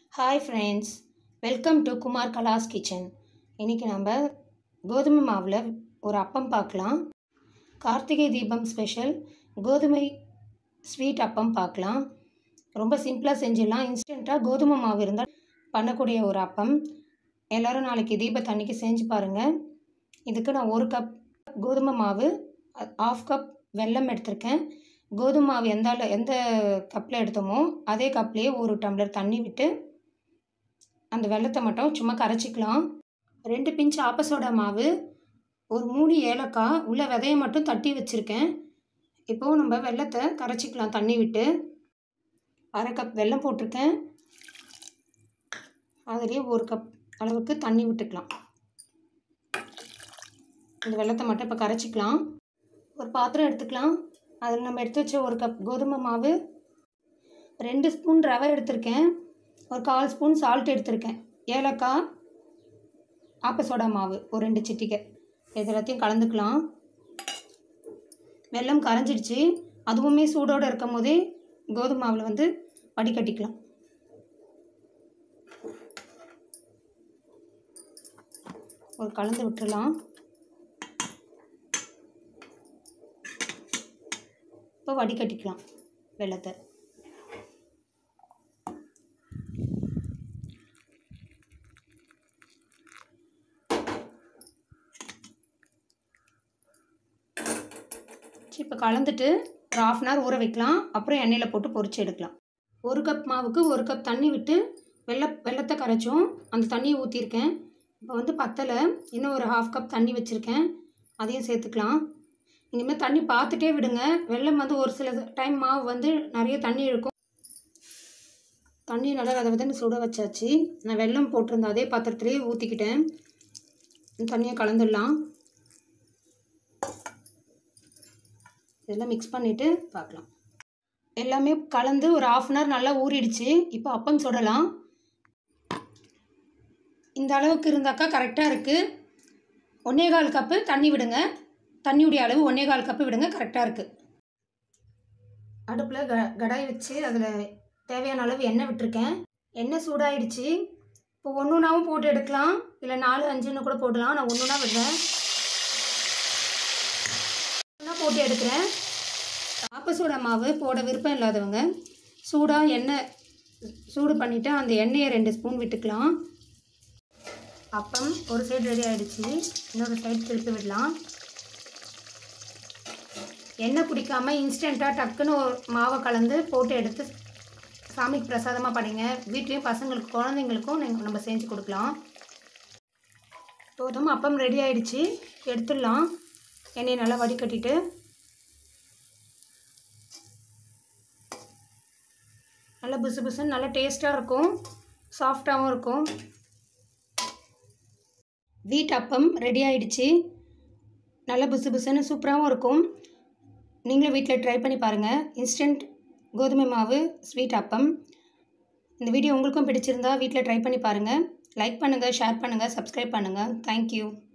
hi friends welcome to Kumar Kalas kitchen இன்றைக்கி நம்ம கோதுமை மாவில் ஒரு அப்பம் பார்க்கலாம் கார்த்திகை தீபம் ஸ்பெஷல் கோதுமை ஸ்வீட் அப்பம் பார்க்கலாம் ரொம்ப சிம்பிளாக செஞ்சிடலாம் இன்ஸ்டண்ட்டாக கோதுமை மாவு இருந்தால் பண்ணக்கூடிய ஒரு அப்பம் எல்லோரும் நாளைக்கு தீபத்தன்னைக்கு செஞ்சு பாருங்கள் இதுக்கு நான் ஒரு கப் கோதுமை மாவு ஆஃப் கப் வெல்லம் எடுத்திருக்கேன் கோதுமை மாவு எந்த அள- எந்த கப்பில் எடுத்தோமோ அதே கப்லேயே ஒரு டம்ளர் தண்ணி விட்டு அந்த வெல்லத்தை மட்டும் சும்மா கரைச்சிக்கலாம் ரெண்டு பிஞ்ச் ஆப்பசோடா மாவு ஒரு மூணு ஏலக்காய் உள்ள விதைய மட்டும் தட்டி வச்சுருக்கேன் இப்போது நம்ம வெல்லத்தை கரைச்சிக்கலாம் தண்ணி விட்டு அரை கப் வெல்லம் போட்டிருக்கேன் அதுலேயே ஒரு கப் அளவுக்கு தண்ணி விட்டுக்கலாம் இந்த வெல்லத்தை மட்டும் இப்போ கரைச்சிக்கலாம் ஒரு பாத்திரம் எடுத்துக்கலாம் அதில் நம்ம எடுத்து வச்ச ஒரு கப் கோதுமை மாவு ரெண்டு ஸ்பூன் ரவை எடுத்திருக்கேன் ஒரு கால் ஸ்பூன் சால்ட் எடுத்திருக்கேன் ஏலக்காய் ஆப்ப சோடா மாவு ஒரு ரெண்டு சிட்டிகை இது எல்லாத்தையும் கலந்துக்கலாம் வெல்லம் கரைஞ்சிடுச்சு அதுவுமே சூடோடு இருக்கும் போதே கோதுமை மாவில் வந்து வடிகட்டிக்கலாம் ஒரு கலந்து விட்டுறலாம் இப்போ வடிகட்டிக்கலாம் வெல்லத்தை இப்போ கலந்துட்டு ஒரு ஆஃப் அன் ஹவர் ஊற வைக்கலாம் அப்புறம் எண்ணெயில் போட்டு பொரிச்சு எடுக்கலாம் ஒரு கப் மாவுக்கு ஒரு கப் தண்ணி விட்டு வெள்ளை வெள்ளத்தை கரைச்சோம் அந்த தண்ணியை ஊற்றிருக்கேன் இப்போ வந்து பத்தலை இன்னும் ஒரு ஹாஃப் கப் தண்ணி வச்சுருக்கேன் அதையும் சேர்த்துக்கலாம் இனிமேல் தண்ணி பார்த்துட்டே விடுங்க வெள்ளம் வந்து ஒரு சில டைம் மாவு வந்து நிறைய தண்ணி இழுக்கும் தண்ணி நல்லா அதை வந்து சுட வச்சாச்சு நான் வெல்லம் போட்டிருந்த அதே பாத்திரத்துலேயே ஊற்றிக்கிட்டேன் தண்ணியை கலந்துடலாம் இதெல்லாம் மிக்ஸ் பண்ணிவிட்டு பார்க்கலாம் எல்லாமே கலந்து ஒரு ஆஃப் அன் ஹவர் நல்லா ஊறிடுச்சு இப்போ அப்பம் சுடலாம் இந்த அளவுக்கு இருந்தாக்கா கரெக்டாக இருக்குது ஒன்றே கால் கப்பு தண்ணி விடுங்க தண்ணியுடைய அளவு ஒன்றே கால் கப்பு விடுங்க கரெக்டாக இருக்குது அடுப்பில் க கடாய் வச்சு அதில் தேவையான அளவு எண்ணெய் விட்டுருக்கேன் எண்ணெய் சூடாயிடுச்சு இப்போ ஒன்று ஒன்றாவும் போட்டு எடுக்கலாம் இல்லை நாலு அஞ்சுன்னு கூட போடலாம் நான் ஒன்று ஒன்றா விடுறேன் ஒன்றா போட்டு எடுக்கிறேன் ஆப்பசோடா மாவு போட விருப்பம் இல்லாதவங்க சூடாக எண்ணெய் சூடு பண்ணிவிட்டு அந்த எண்ணெயை ரெண்டு ஸ்பூன் விட்டுக்கலாம் அப்பம் ஒரு சைடு ரெடி ஆகிடுச்சு இன்னொரு சைடு திருப்பி விடலாம் எண்ணெய் பிடிக்காம இன்ஸ்டண்ட்டாக டக்குன்னு ஒரு மாவை கலந்து போட்டு எடுத்து சாமிக்கு பிரசாதமாக பண்ணிங்க வீட்லேயும் பசங்களுக்கு குழந்தைங்களுக்கும் நீங்கள் நம்ம செஞ்சு கொடுக்கலாம் போதும் அப்பம் ரெடி ஆயிடுச்சு எடுத்துடலாம் எண்ணெயை நல்லா வடிகட்டிட்டு நல்லா புசு புசுன்னு நல்லா டேஸ்ட்டாக இருக்கும் சாஃப்டாகவும் இருக்கும் வீட் அப்பம் ரெடி ஆயிடுச்சு நல்லா புசு புசுன்னு சூப்பராகவும் இருக்கும் நீங்களும் வீட்டில் ட்ரை பண்ணி பாருங்கள் இன்ஸ்டன்ட் கோதுமை மாவு ஸ்வீட் அப்பம் இந்த வீடியோ உங்களுக்கும் பிடிச்சிருந்தா வீட்டில் ட்ரை பண்ணி பாருங்கள் லைக் பண்ணுங்கள் ஷேர் பண்ணுங்கள் சப்ஸ்கிரைப் பண்ணுங்கள் தேங்க்யூ